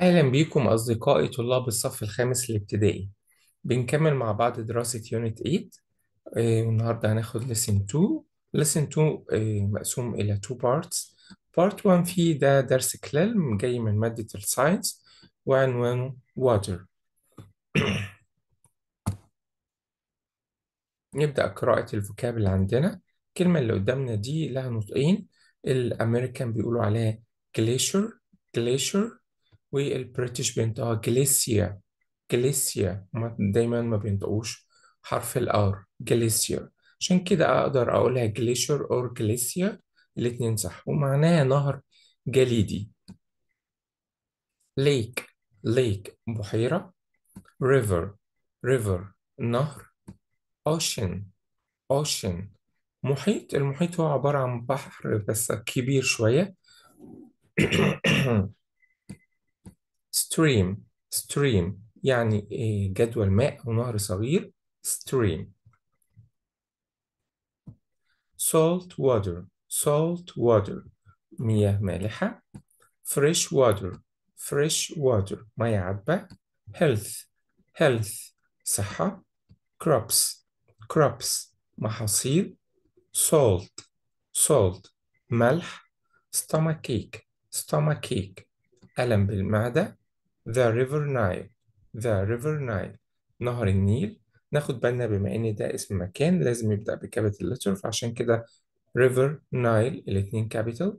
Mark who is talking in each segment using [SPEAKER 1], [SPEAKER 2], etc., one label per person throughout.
[SPEAKER 1] أهلا بيكم أصدقائي طلاب الصف الخامس الابتدائي بنكمل مع بعض دراسة يونت 8 آه، والنهاردة هناخد lesson 2 lesson 2 آه، مقسوم إلى 2 parts part 1 فيه ده درس كلام جاي من مادة الساينس وعنوانه water نبدأ قراءة الفوكاب اللي عندنا الكلمة اللي قدامنا دي لها نطقين الأمريكان بيقولوا عليها glacier glacier والبريتش بينطقوها جليسيا جليسيا هما دايما ما بينطقوش حرف الار جليسيا عشان كده أقدر أقولها جليشر أو جليسيا الاتنين صح ومعناها نهر جليدي ليك ليك بحيرة ريفر ريفر نهر اوشن اوشن محيط المحيط هو عبارة عن بحر بس كبير شوية stream stream يعني إيه جدول ماء أو نهر صغير stream salt water salt water مياه مالحة fresh water fresh water مياه عذبة health health صحة crops crops محاصيل salt salt ملح stomachache stomachache ألم بالمعدة the river Nile the river Nile نهر النيل ناخد بالنا بما ان ده اسم مكان لازم يبدأ بكابيتال letter فعشان كده river Nile الاتنين capital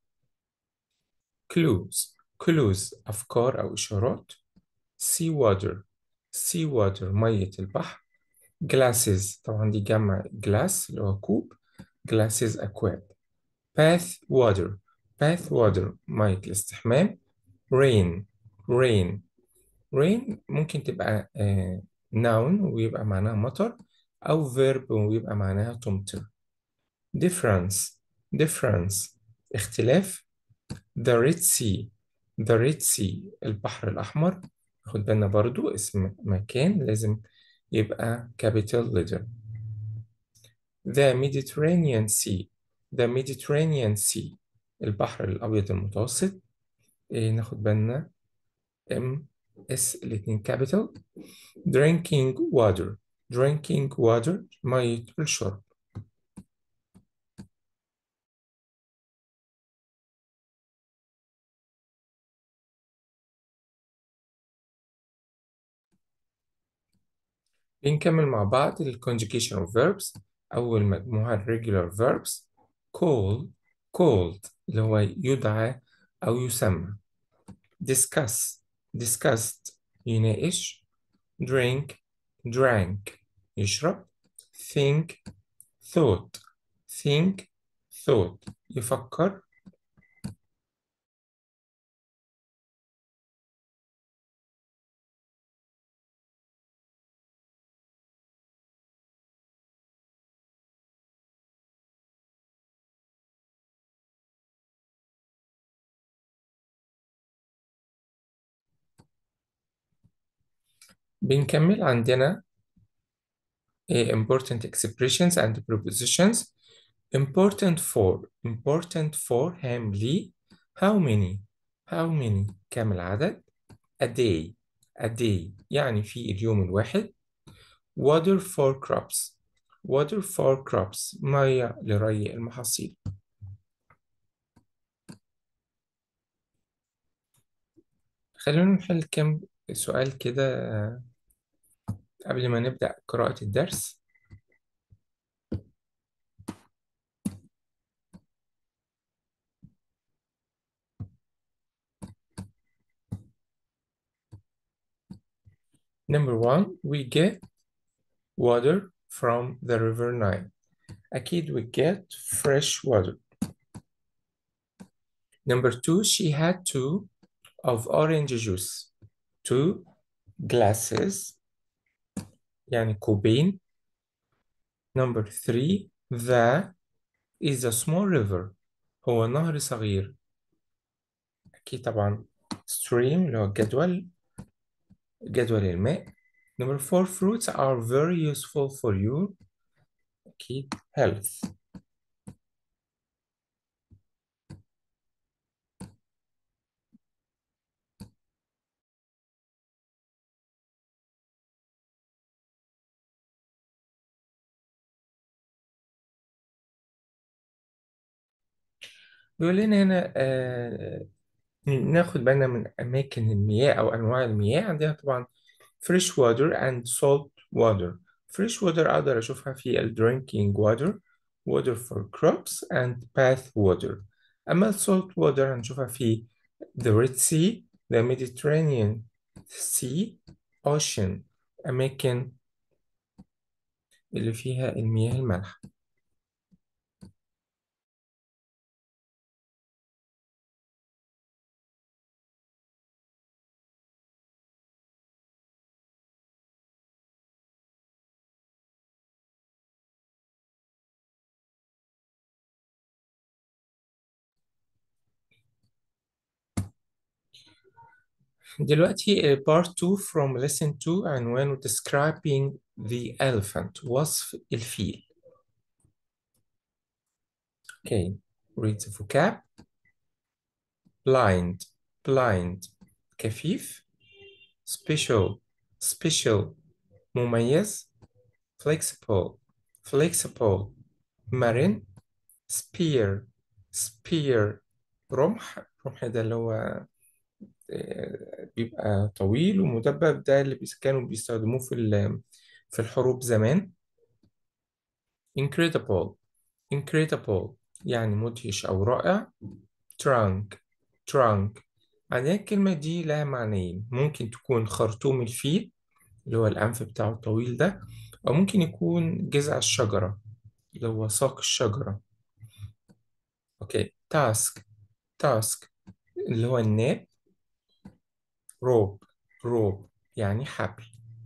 [SPEAKER 1] clues clues أفكار أو إشارات sea water sea water مية البحر glasses طبعا دي جمع glass اللي هو كوب glasses أكواب bath water bath water مية الاستحمام rain rain rain ممكن تبقى آه noun ويبقى معناها مطر أو verb ويبقى معناها تمطر difference difference اختلاف the Red Sea the Red Sea البحر الأحمر خد بالنا برضو اسم مكان لازم يبقى capital letter the Mediterranean Sea the Mediterranean Sea البحر الأبيض المتوسط إيه ناخد بالنا ام اس الاتنين capital drinking water drinking water مية الشرب بنكمل مع بعض ال conjugation of verbs أول مجموعة ال regular verbs call called اللي هو يدعى أو يسمى discuss discussed يناقش drink drank يشرب think thought think thought يفكر بنكمل عندنا eh, important expressions and prepositions important for important for هام لي how many how many كم العدد a day a day يعني في اليوم الواحد water for crops water for crops مياه لري المحاصيل خلونا نحل كم سؤال كده آه، قبل ما نبدأ قراءة الدرس Number one, we get water from the river Nile. أكيد we get fresh water. Number two, she had two of orange juice. Two glasses يعني كوبين. Number three, the is a small river. هو نهر صغير. أكيد طبعا stream اللي هو الجدول جدول الماء. Number four, fruits are very useful for you. أكيد health. بيقول لنا هنا آه ناخد بالنا من أماكن المياه أو أنواع المياه عندنا طبعا fresh water and salt water fresh water أقدر أشوفها في ال drinking water water for crops and bath water أما ال salt water هنشوفها في the Red Sea the Mediterranean Sea ocean أماكن اللي فيها المياه المالحة دلوقتي uh, part 2 from lesson 2 عنوانه describing the elephant وصف الفيل okay read the vocab blind blind كفيف special special مميز flexible flexible مرن spear spear رمح رمح ده اللي هو آه، بيبقى طويل ومدبب ده اللي بيس- كانوا بيستخدموه في ال- في الحروب زمان incredible incredible يعني مدهش أو رائع trunk trunk عندنا الكلمة دي لها معنيين ممكن تكون خرطوم الفيل اللي هو الأنف بتاعه الطويل ده أو ممكن يكون جذع الشجرة اللي هو ساق الشجرة أوكي task task اللي هو الناب روب روب يعني حبل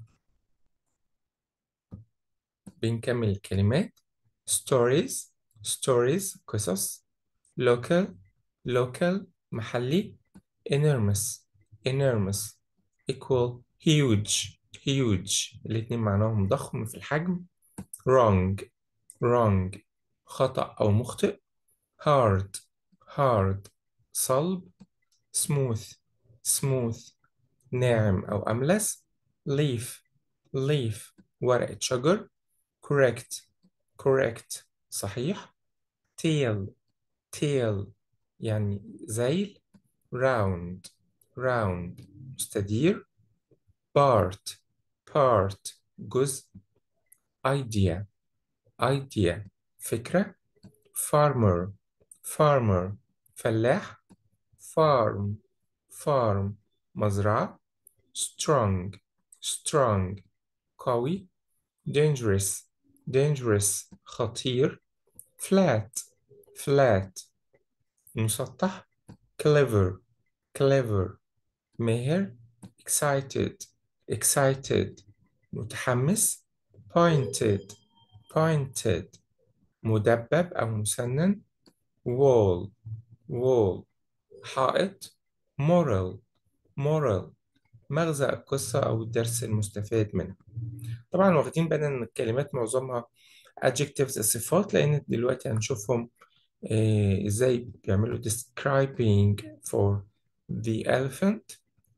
[SPEAKER 1] بنكمل الكلمات stories stories قصص local local محلي enormous enormous equal huge huge الاتنين معناهم ضخم في الحجم wrong wrong خطأ أو مخطئ hard hard صلب smooth smooth ناعم أو أملس leaf leaf ورقة شجر correct correct صحيح tail tail يعني ذيل round round مستدير part part جزء idea idea فكرة farmer farmer فلاح farm farm مزرعة strong strong قوي dangerous dangerous خطير flat flat مسطح clever clever ماهر excited excited متحمس pointed pointed مدبب أو مسنن wall wall حائط moral moral مغزى القصة أو الدرس المستفاد منها طبعا واخدين بالنا إن الكلمات معظمها adjectives الصفات لأن دلوقتي هنشوفهم آه، إزاي بيعملوا describing for the elephant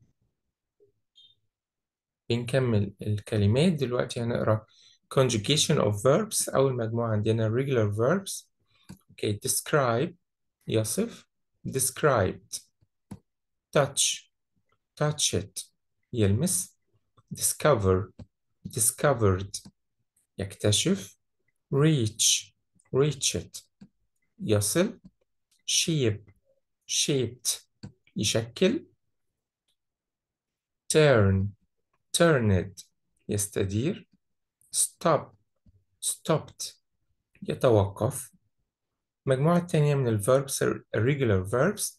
[SPEAKER 1] بنكمل الكلمات دلوقتي هنقرا conjugation of verbs أول مجموعة عندنا regular verbs okay describe يصف described touch touch it يلمس discover discovered يكتشف reach reach it يصل shape shaped يشكل turn turned يستدير stop stopped يتوقف مجموعة تانية من ال verbs irregular verbs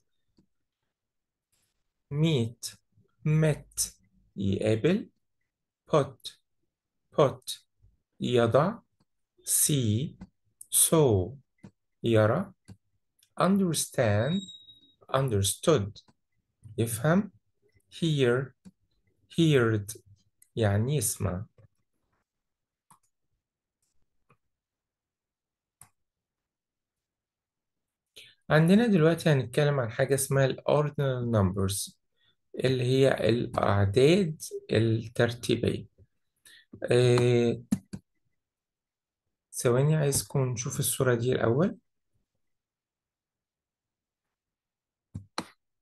[SPEAKER 1] meet met يقابل put put يضع see saw يرى understand understood يفهم hear heard يعني يسمع عندنا دلوقتي هنتكلم عن حاجة اسمها ال ordinal numbers اللي هي الأعداد الترتيبية آه، ثواني عايزكم نشوف الصورة دي الأول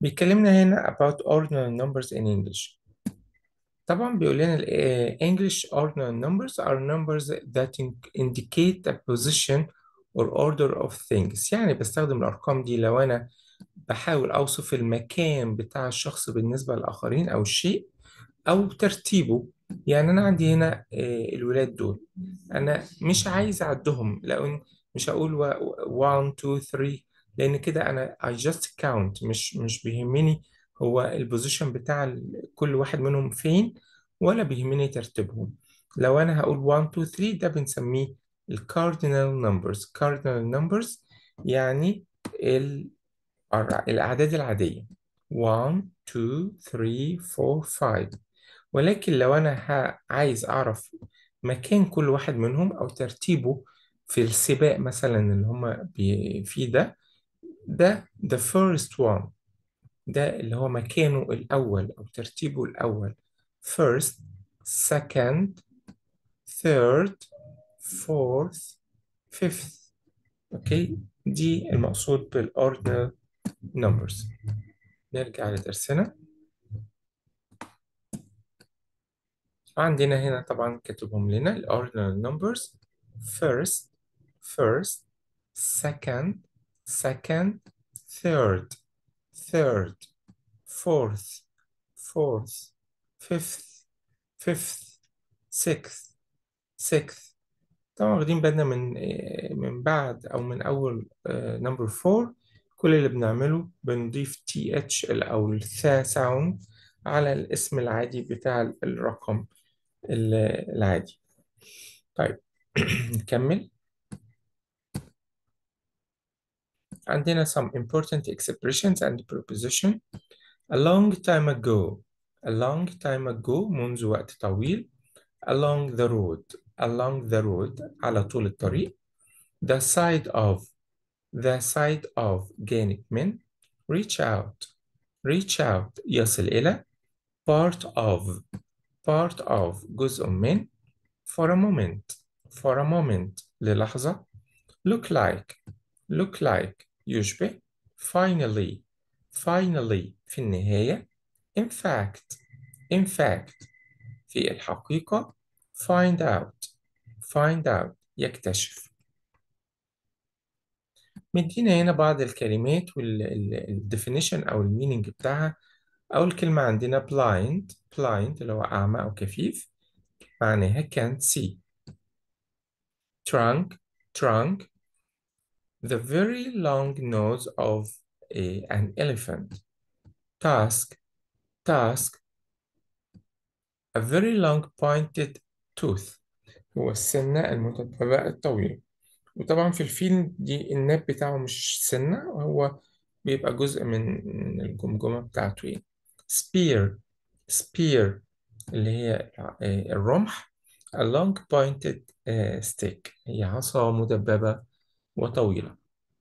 [SPEAKER 1] بيكلمنا هنا about ordinal numbers in English طبعا بيقول لنا ال آه، English ordinal numbers are numbers that in- indicate a position or order of things يعني بستخدم الأرقام دي لو أنا بحاول أوصف المكان بتاع الشخص بالنسبة للآخرين أو الشيء أو ترتيبه يعني أنا عندي هنا آه، الولاد دول أنا مش عايز أعدهم لأن مش هقول 1 2 3 لأن كده أنا I just count مش مش بيهمني هو البوزيشن بتاع ال- كل واحد منهم فين ولا بيهمني ترتيبهم لو أنا هقول 1 2 3 ده بنسميه الكاردينال نمبرز كاردينال نمبرز يعني ال الر- الأعداد العادية 1 2 3 4 5 ولكن لو أنا ه- عايز أعرف مكان كل واحد منهم أو ترتيبه في السباق مثلا اللي هما بي- فيه ده ده the first one ده اللي هو مكانه الأول أو ترتيبه الأول first second third fourth fifth أوكي دي المقصود بالordinal numbers نرجع لدرسنا عندنا هنا طبعا كاتبهم لنا ال ordinal numbers first first second second third third fourth fourth fifth fifth sixth sixth طبعا واخدين بالنا من آه، من بعد أو من أول نمبر 4 كل اللي بنعمله بنضيف تي اتش أو الثا ساوند على الاسم العادي بتاع الرقم ال- العادي طيب نكمل عندنا some important expressions and preposition a long time ago a long time ago منذ وقت طويل along the road along the road على طول الطريق the side of the side of جانب من reach out reach out يصل إلى part of part of جزء من for a moment for a moment للحظة look like look like يشبه finally finally في النهاية in fact in fact في الحقيقة find out find out يكتشف مدينا هنا بعض الكلمات والديفينيشن أو المينينج بتاعها أول كلمة عندنا blind blind اللي هو أعمى أو كفيف معناها can't see trunk trunk the very long nose of a, an elephant task task a very long pointed tooth هو السنة المدببة الطويلة وطبعا في الفيلم دي الناب بتاعه مش سنة هو بيبقى جزء من من الجمجمة بتاعته يعني spear spear اللي هي آه، الرمح a long pointed آه، stick هي عصا مدببة وطويلة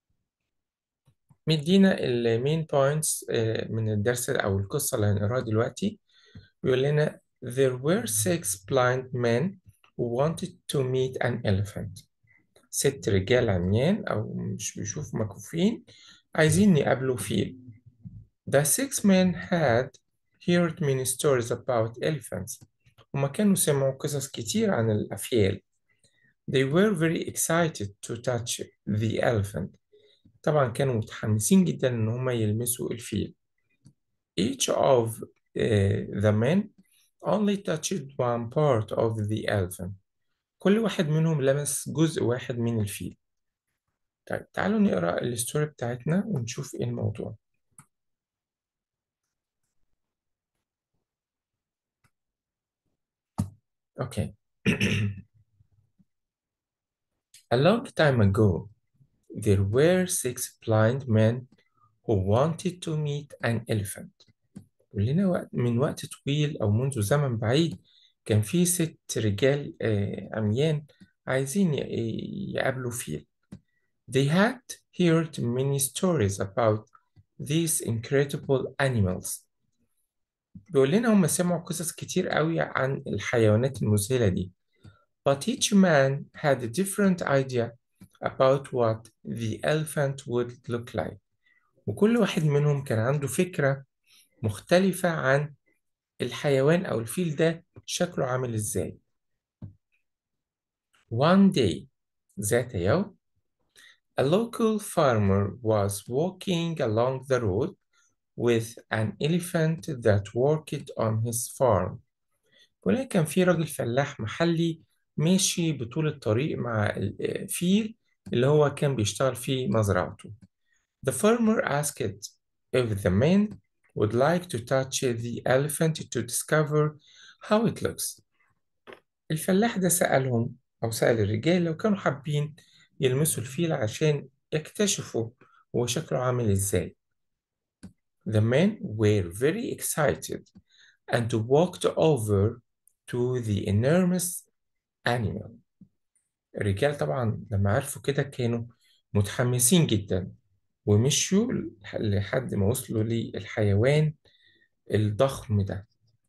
[SPEAKER 1] مدينا المين بوينتس من الدرس أو القصة اللي هنقراها دلوقتي بيقول لنا there were six blind men who wanted to meet an elephant ست رجال عميان أو مش بيشوفوا مكفوفين عايزين يقابلوا فيل The six men had heard many stories about elephants هما كانوا سمعوا قصص كتير عن الأفيال They were very excited to touch the elephant طبعا كانوا متحمسين جدا إن هما يلمسوا الفيل Each of uh, the men only touched one part of the elephant كل واحد منهم لمس جزء واحد من الفيل طيب تعالوا نقرأ الستوري بتاعتنا ونشوف ايه الموضوع اوكي A long time ago there were six blind men who wanted to meet an elephant ولنا وقت من وقت طويل أو منذ زمن بعيد كان في ست رجال آه، عميان عايزين ي- يقابلوا فيل They had heard many stories about these incredible animals بيقول لنا هم سمعوا قصص كتير قوي عن الحيوانات المذهلة دي but each man had a different idea about what the elephant would look like وكل واحد منهم كان عنده فكرة مختلفة عن الحيوان أو الفيل ده شكله عامل إزاي One day ذات يوم a local farmer was walking along the road with an elephant that worked on his farm ولكن كان في راجل فلاح محلي ماشي بطول الطريق مع الفيل اللي هو كان بيشتغل في مزرعته. The farmer asked if the men would like to touch the elephant to discover how it looks. الفلاح ده سألهم أو سأل الرجال لو كانوا حابين يلمسوا الفيل عشان يكتشفوا هو شكله عامل إزاي. The men were very excited and walked over to the enormous animal. الرجال طبعا لما عرفوا كده كانوا متحمسين جدا ومشوا لحد ما وصلوا للحيوان الضخم ده.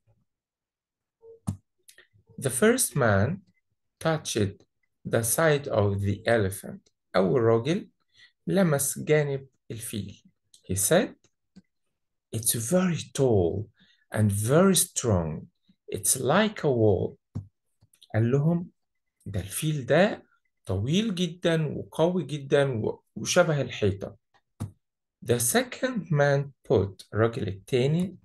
[SPEAKER 1] The first man touched the side of the elephant. أول راجل لمس جانب الفيل. He said, It's very tall and very strong. It's like a wall. قال لهم ده الفيل ده طويل جدا وقوي جدا وشبه الحيطة. The second man put الراجل التاني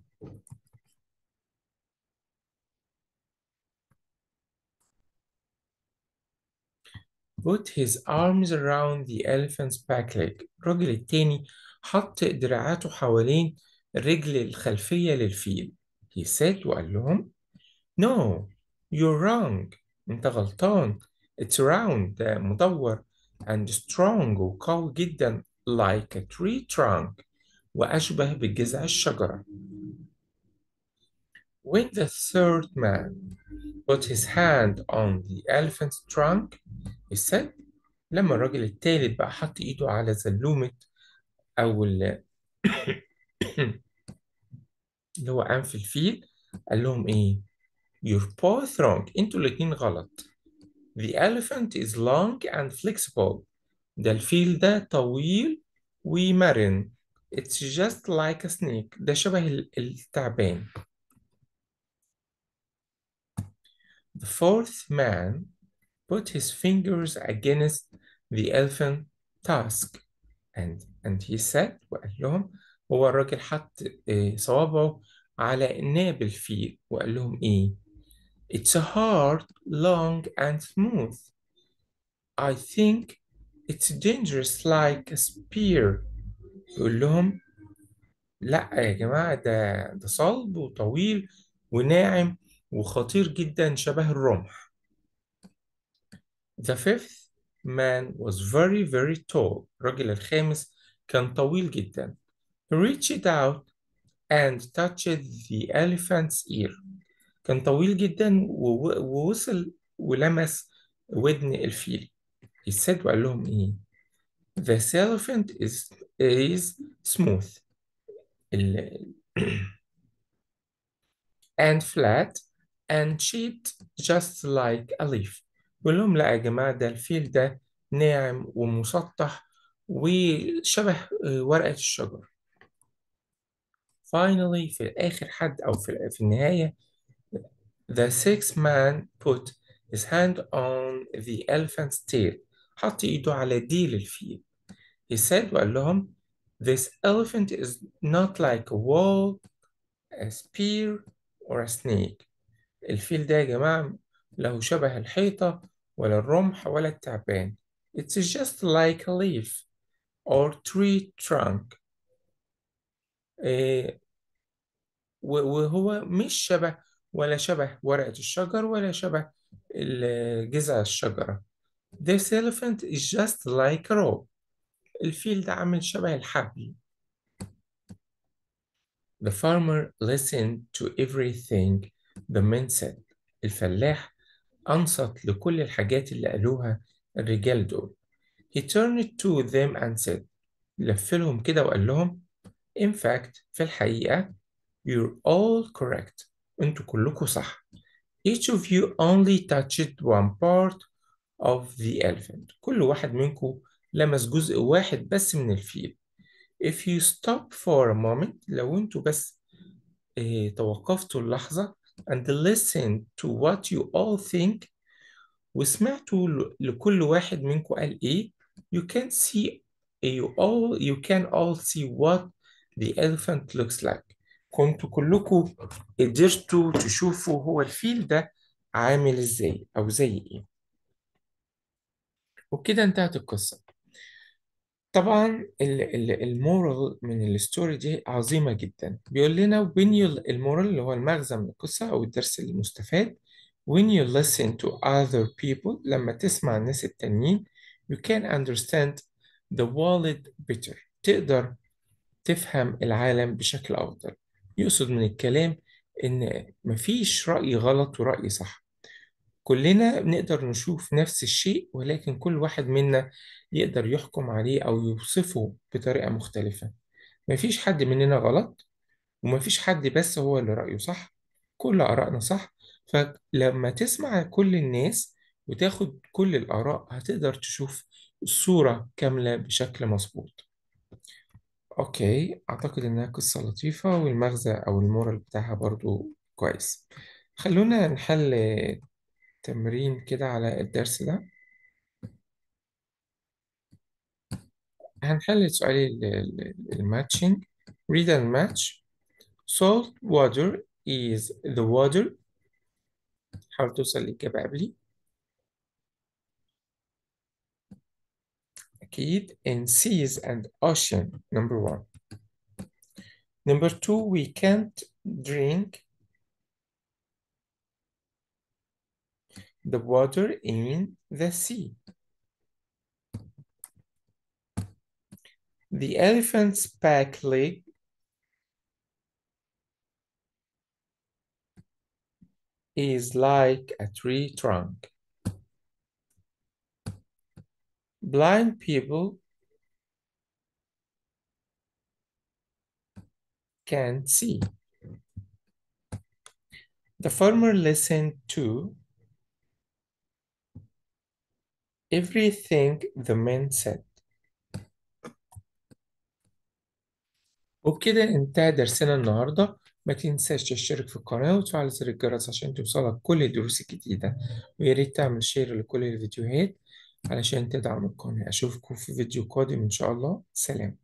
[SPEAKER 1] put his arms around the elephant's back leg. الراجل التاني حط دراعاته حوالين الرجل الخلفية للفيل. He said وقال لهم No, you're wrong. أنت غلطان. It's round ده مدور and strong وقوي جدا like a tree trunk وأشبه بجذع الشجرة. When the third man put his hand on the elephant's trunk, he said لما الراجل التالت بقى حط إيده على زلومة أو ال اللي هو أنف الفيل قال لهم إيه؟ You're both wrong. انتوا الاتنين غلط. The elephant is long and flexible. ده الفيل ده طويل ومرن. It's just like a snake. ده شبه التعبان. The fourth man put his fingers against the elephant tusk and and he said وقال لهم هو الراجل حط صوابعه على ناب الفيل وقال لهم ايه It's hard, long and smooth. I think it's dangerous like a spear. يقول لهم لا يا جماعة ده ده صلب وطويل وناعم وخطير جدا شبه الرمح. The fifth man was very very tall. الراجل الخامس كان طويل جدا. He reached out and touched the elephant's ear. كان طويل جدا ووصل ولمس ودن الفيل. He said وقال لهم إيه؟ This elephant is, is smooth and flat and shaped just like a leaf. بقول لهم لا يا جماعة ده الفيل ده ناعم ومسطح وشبه ورقة الشجر. Finally في آخر حد أو في, في النهاية The sixth man put his hand on the elephant's tail. حط إيده على ديل الفيل. He said وقال لهم This elephant is not like a wall, a spear, or a snake. الفيل ده يا جماعة له شبه الحيطة ولا الرمح ولا التعبان. It's just like a leaf or tree trunk. إيه وهو مش شبه ولا شبه ورقة الشجر ولا شبه جذع الشجرة. This elephant is just like a rope. الفيل ده عامل شبه الحبل. The farmer listened to everything the men said. الفلاح أنصت لكل الحاجات اللي قالوها الرجال دول. He turned to them and said لفلهم كده وقال لهم In fact في الحقيقة You're all correct. انتوا كلكم صح. Each of you only touched one part of the elephant. كل واحد منكم لمس جزء واحد بس من الفيل. if you stop for a moment لو انتوا بس اه توقفتوا اللحظة and listen to what you all think وسمعتوا ل- لكل واحد منكم قال ايه you can see you all you can all see what the elephant looks like كنتوا كلكم قدرتوا تشوفوا هو الفيل ده عامل ازاي او زي ايه وبكده انتهت القصة طبعا المورال من الستوري دي عظيمة جدا بيقول لنا when you المورال اللي هو المغزى من القصة أو الدرس المستفاد when you listen to other people لما تسمع الناس التانيين you can understand the world better تقدر تفهم العالم بشكل أفضل يقصد من الكلام إن مفيش رأي غلط ورأي صح كلنا بنقدر نشوف نفس الشيء ولكن كل واحد منا يقدر يحكم عليه أو يوصفه بطريقة مختلفة مفيش حد مننا غلط ومفيش حد بس هو اللي رأيه صح كل آرائنا صح فلما تسمع كل الناس وتاخد كل الآراء هتقدر تشوف الصورة كاملة بشكل مظبوط أوكي أعتقد إنها قصة لطيفة والمغزى أو المورال بتاعها برضو كويس خلونا نحل تمرين كده على الدرس ده هنحل سؤال الماتشنج read and match salt water is the water حاول توصل للإجابة قبلي أكيد in seas and ocean number one number two we can't drink the water in the sea the elephant's back leg is like a tree trunk. Blind people can't see. The farmer listened to everything the man said. وبكده انتهى درسنا النهاردة ما تنساش تشترك في القناة وتفعل زر الجرس عشان توصلك كل الدروس الجديدة ويا ريت تعمل شير لكل الفيديوهات علشان تدعم القناة أشوفكم في فيديو قادم إن شاء الله سلام